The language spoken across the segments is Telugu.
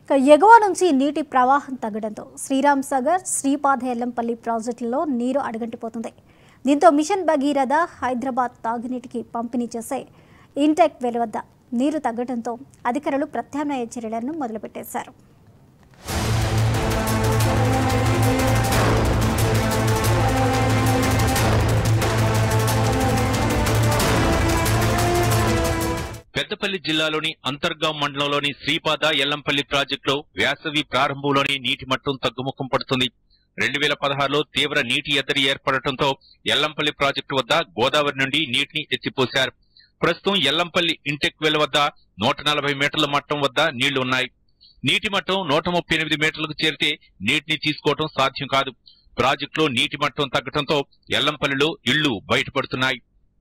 ఇక ఎగువ నుంచి నీటి ప్రవాహం తగ్గడంతో శ్రీరామ్ సాగర్ శ్రీపాద ఎల్లంపల్లి ప్రాజెక్టులలో నీరు అడుగంటిపోతుంది దీంతో మిషన్ భగీరథ హైదరాబాద్ తాగునీటికి పంపిణీ చేసే ఇంటెక్ వెల్ వద్ద నీరు తగ్గడంతో అధికారులు ప్రత్యామ్నాయ చర్యలను మొదలుపెట్టేశారు పెద్దపల్లి జిల్లాలోని అంతర్గాం మండలంలోని శ్రీపాద ఎల్లంపల్లి ప్రాజెక్టులో వేసవి ప్రారంభంలోనే నీటి మట్టం తగ్గుముఖం పడుతుంది రెండు వేల పదహారులో తీవ్ర నీటి ఎద్దడి ఏర్పడటంతో ఎల్లంపల్లి ప్రాజెక్టు వద్ద గోదావరి నుండి నీటిని ఎత్తిపోశారు ప్రస్తుతం ఎల్లంపల్లి ఇంటెక్ వెల్ వద్ద నూట నలభై మీటర్ల మట్టం వద్ద నీళ్లు ఉన్నాయి నీటి మట్టం నూట ముప్పై ఎనిమిది మీటర్లకు చేరితే నీటిని తీసుకోవడం సాధ్యం కాదు ప్రాజెక్టులో నీటి మట్టం తగ్గడంతో ఎల్లంపల్లిలో ఇళ్లు బయటపడుతున్నాయి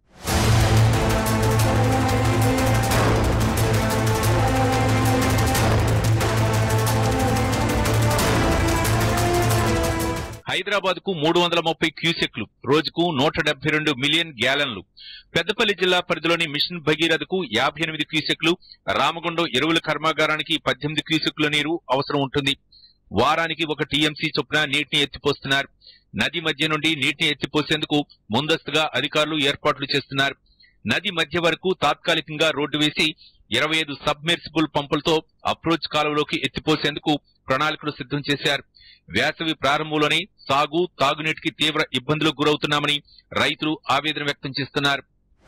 హైదరాబాద్ కు మూడు వందల ముప్పై క్యూసెక్లు రోజుకు నూట డెబ్బై రెండు మిలియన్ గ్యాలన్లు పెద్దపల్లి జిల్లా పరిధిలోని మిషన్ భగీరథకు యాభై ఎనిమిది క్యూసెక్లు రామగుండం ఎరువుల కర్మాగారానికి పద్దెనిమిది క్యూసెక్ల నీరు అవసరం ఉంటుంది వారానికి ఒక టీఎంసీ చొప్పున నీటిని ఎత్తిపోస్తున్నారు నది మధ్య నుండి నీటిని ఎత్తిపోసేందుకు ముందస్తుగా అధికారులు ఏర్పాట్లు చేస్తున్నారు నది మధ్య వరకు తాత్కాలికంగా రోడ్డు వేసి ఇరవై ఐదు సబ్మెర్సిబుల్ పంపులతో అప్రోచ్ కాలువలోకి ఎత్తిపోసేందుకు ప్రణాళికలు సిద్ధం చేశారు వేసవి ప్రారంభంలోనే సాగు తాగునీటికి తీవ్ర ఇబ్బందులకు గురవుతున్నామని రైతులు ఆవేదన వ్యక్తం చేస్తున్నారు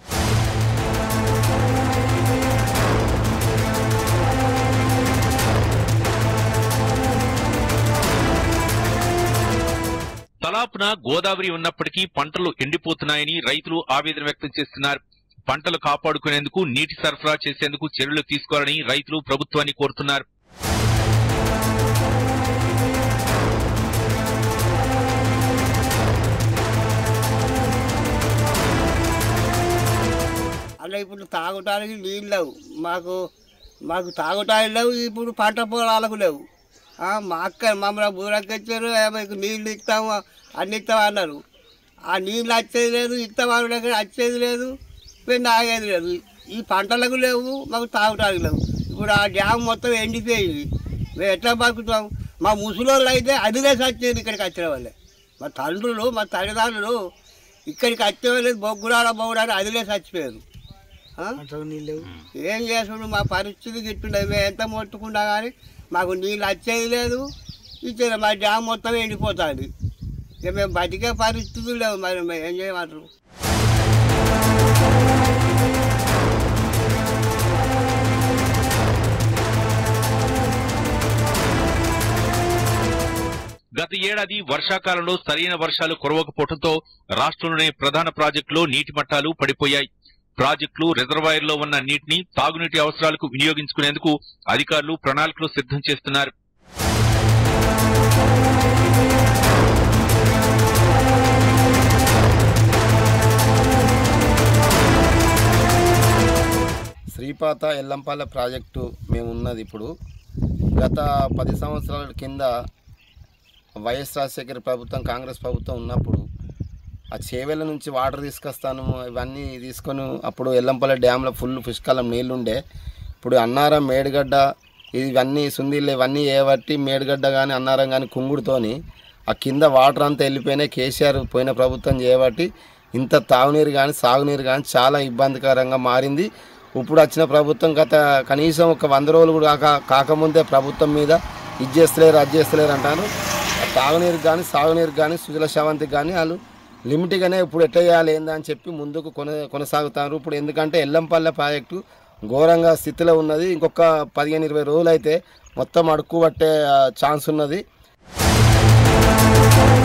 తలాపున గోదావరి ఉన్నప్పటికీ పంటలు ఎండిపోతున్నాయని రైతులు ఆవేదన వ్యక్తం చేస్తున్నారు పంటలు కాపాడుకునేందుకు నీటి సరఫరా చేసేందుకు చర్యలు తీసుకోవాలని రైతులు ప్రభుత్వాన్ని కోరుతున్నారు అలా ఇప్పుడు తాగటానికి నీళ్ళు లేవు మాకు మాకు తాగటానికి లేవు ఇప్పుడు పంట పొలాలకు లేవు ఆ, మా అక్క మమ్మల్ని ఊరకొచ్చారు మీకు నీళ్ళు ఇస్తాము అన్ని ఇస్తాం అన్నారు ఆ నీళ్ళు వచ్చేది లేదు ఇస్తాం దగ్గర వచ్చేది లేదు మేము ఆగేది లేదు ఈ పంటలకు లేవు మాకు తాగటానికి లేవు ఇప్పుడు ఆ డ్యామ్ మొత్తం ఎండిపోయింది మేము ఎట్లా బతుకుతాం మా ముసలోళ్ళు అయితే అదిలేసి వచ్చేది ఇక్కడికి వచ్చిన వాళ్ళే మా తండ్రులు మా తల్లిదండ్రులు ఇక్కడికి వచ్చే వాళ్ళు బొగ్గురాడ బొగ్గురాడ అదిలేసి చచ్చిపోయారు ఆ? ఏం చేసుడు మా పరిస్థితి గిట్టుండే మేము ఎంత మొట్టుకున్నా కానీ మాకు నీళ్ళు వచ్చేది లేదు ఇచ్చేది మా డ్యామ్ మొత్తం ఎండిపోతుంది ఇక మేము బతికే పరిస్థితులు లేవు మరి మేము ఏం చేయమంటారు గత ఏడాది వర్షాకాలంలో సరైన వర్షాలు కురవకపోవడంతో రాష్ట్రంలోని ప్రధాన ప్రాజెక్టులో నీటి మట్టాలు పడిపోయాయి ప్రాజెక్టులు రిజర్వాయర్లో ఉన్న నీటిని తాగునీటి అవసరాలకు వినియోగించుకునేందుకు అధికారులు ప్రణాళికలు సిద్ధం చేస్తున్నారు శ్రీపాత ఎల్లంపాల ప్రాజెక్టు మేము ఉన్నది ఇప్పుడు గత పది సంవత్సరాల కింద వైఎస్ రాజశేఖర ప్రభుత్వం కాంగ్రెస్ ప్రభుత్వం ఉన్నప్పుడు ఆ చేవెళ్ళ నుంచి వాటర్ తీసుకొస్తాను ఇవన్నీ తీసుకొని అప్పుడు ఎల్లంపల్లి డ్యాంలో ఫుల్ పుష్కలం నీళ్ళుండే ఇప్పుడు అన్నారం మేడిగడ్డ ఇవన్నీ సుందీళ్ళు ఇవన్నీ ఏవట్టి మేడిగడ్డ కానీ అన్నారం కానీ కుంగుడుతోని ఆ కింద వాటర్ అంతా వెళ్ళిపోయినాయి కేసీఆర్ పోయిన ప్రభుత్వం చేయబట్టి ఇంత తాగునీరు కానీ సాగునీరు కానీ చాలా ఇబ్బందికరంగా మారింది ఇప్పుడు వచ్చిన ప్రభుత్వం గత కనీసం ఒక వంద రోజులు కూడా కాక కాకముందే ప్రభుత్వం మీద ఇది చేస్తలేరు అది చేస్తలేరు అంటారు ఆ తాగునీరు కానీ సాగునీరు కానీ సుజల శవంతికి కానీ వాళ్ళు లిమిట్గానే ఇప్పుడు ఎట్లా చేయాలి ఏందా అని చెప్పి ముందుకు కొన కొనసాగుతారు ఇప్పుడు ఎందుకంటే ఎల్లంపల్లె ప్రాజెక్టు ఘోరంగా స్థితిలో ఉన్నది ఇంకొక పదిహేను ఇరవై రోజులు అయితే మొత్తం అడుక్కు పట్టే ఛాన్స్ ఉన్నది